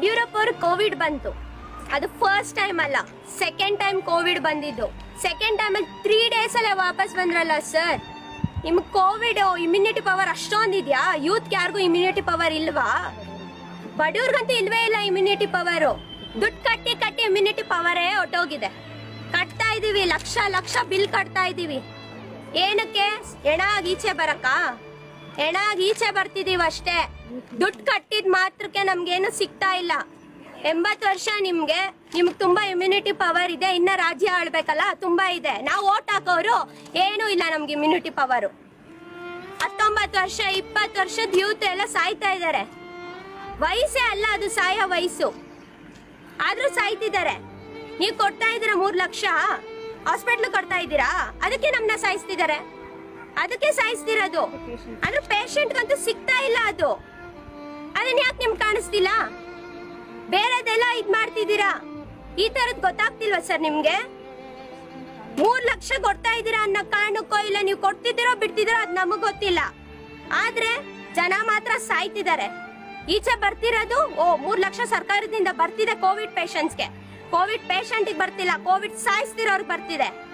ಯಡಿಯೂರಪ್ಪ ಅವ್ರಿಗೆ ಕೋವಿಡ್ ಬಂತು ಅದು ಫಸ್ಟ್ ಟೈಮ್ ಅಲ್ಲ ಸೆಕೆಂಡ್ ಟೈಮ್ ಕೋವಿಡ್ ಬಂದಿದ್ದು ಸೆಕೆಂಡ್ ಟೈಮ್ ಅಲ್ಲಿ ತ್ರೀ ಡೇಸ್ ಅಲ್ಲೇ ವಾಪಸ್ ಬಂದ್ರಲ್ಲ ಸರ್ ನಿಮ್ಗೆ ಕೋವಿಡ್ ಇಮ್ಯುನಿಟಿ ಪವರ್ ಅಷ್ಟೊಂದಿದ್ಯಾ ಯೂತ್ ಯಾರಿಗೂ ಇಮ್ಯುನಿಟಿ ಪವರ್ ಇಲ್ವಾ ಬಡವ್ರಿಗಂತೂ ಇಲ್ವೇ ಇಲ್ಲ ಇಮ್ಯುನಿಟಿ ಪವರ್ ದುಡ್ಡು ಕಟ್ಟಿ ಕಟ್ಟಿ ಇಮ್ಯುನಿಟಿ ಪವರೇ ಹೊಟ್ಟೋಗಿದೆ ಕಟ್ತಾ ಇದೀವಿ ಲಕ್ಷ ಲಕ್ಷ ಬಿಲ್ ಕಟ್ತಾ ಇದೀವಿ ಏನಕ್ಕೆ ಹೆಣ ಆಗಿ ಈಚೆ ಬರಕ್ಕ ಹೆಣ ಆಗಿ ಈಚೆ ಬರ್ತಿದೀವಿ ಅಷ್ಟೇ ದುಡ್ಡು ಕಟ್ಟಿದ್ ಮಾತ್ರಕ್ಕೆ ನಮ್ಗೇನು ಸಿಗ್ತಾ ಇಲ್ಲ ಎಂಬತ್ತು ವರ್ಷ ನಿಮ್ಗೆ ನಿಮ್ಗೆ ತುಂಬಾ ಇಮ್ಯುನಿಟಿ ಪವರ್ ಇದೆ ಇನ್ನ ರಾಜ್ಯ ಆಳ್ಬೇಕಲ್ಲ ತುಂಬಾ ಇದೆ ನಾವು ಓಟ್ ಹಾಕೋರು ಏನೂ ಇಲ್ಲ ನಮ್ಗೆ ಇಮ್ಯುನಿಟಿ ಪವರು ಹತ್ತೊಂಬತ್ತು ವರ್ಷ ಇಪ್ಪತ್ತು ವರ್ಷದ ಯೂತ್ ಎಲ್ಲ ಸಾಯ್ತಾ ಇದ್ದಾರೆ ವಯಸ್ಸೇ ಅಲ್ಲ ಅದು ಸಾಯೋ ವಯಸ್ಸು ಆದ್ರೂ ಸಾಯ್ತಿದ್ದಾರೆ ನೀವು ಕೊಡ್ತಾ ಇದ್ದೀರಾ ಮೂರ್ ಲಕ್ಷ ಹಾಸ್ಪಿಟ್ಲ್ ಕೊಡ್ತಾ ಇದ್ದೀರಾ ಅದಕ್ಕೆ ನಮ್ನ ಸಾಯಿಸ್ತಿದ್ದಾರೆ ಅದಕ್ಕೆ ಸಾಯಿಸ್ತಿರೋದು ಆದ್ರೆ ಪೇಷಂಟ್ಗಂತೂ ಸಿಗ್ತಾ ಇಲ್ಲ ಅದು ಅದನ್ನ ಯಾಕೆ ನಿಮ್ಗೆ ಕಾಣಿಸ್ತಿಲ್ಲ ಬೇರೆದೆಲ್ಲ ಇದ್ ಮಾಡ್ತಿದ್ದೀರಾ ಈ ತರದ್ ಗೊತ್ತಾಗ್ತಿಲ್ವಾ ಸರ್ ನಿಮ್ಗೆ ಮೂರ್ ಲಕ್ಷ ಕೊಡ್ತಾ ಇದ್ದೀರಾ ಅನ್ನೋ ಕಾರಣಕ್ಕೋ ಇಲ್ಲ ನೀವು ಕೊಡ್ತಿದ್ದೀರೋ ಬಿಡ್ತಿದ್ದೀರೋ ಅದ್ ನಮಗ್ ಗೊತ್ತಿಲ್ಲ ಆದ್ರೆ ಜನ ಮಾತ್ರ ಸಾಯ್ತಿದ್ದಾರೆ ಈಚೆ ಬರ್ತಿರೋದು ಓ ಮೂರ್ ಲಕ್ಷ ಸರ್ಕಾರದಿಂದ ಬರ್ತಿದೆ ಕೋವಿಡ್ ಪೇಷಂಟ್ಸ್ಗೆ ಕೋವಿಡ್ ಪೇಷಂಟ್ ಬರ್ತಿಲ್ಲ ಕೋವಿಡ್ ಸಾಯಿಸ್ತಿರೋರ್ಗೆ ಬರ್ತಿದೆ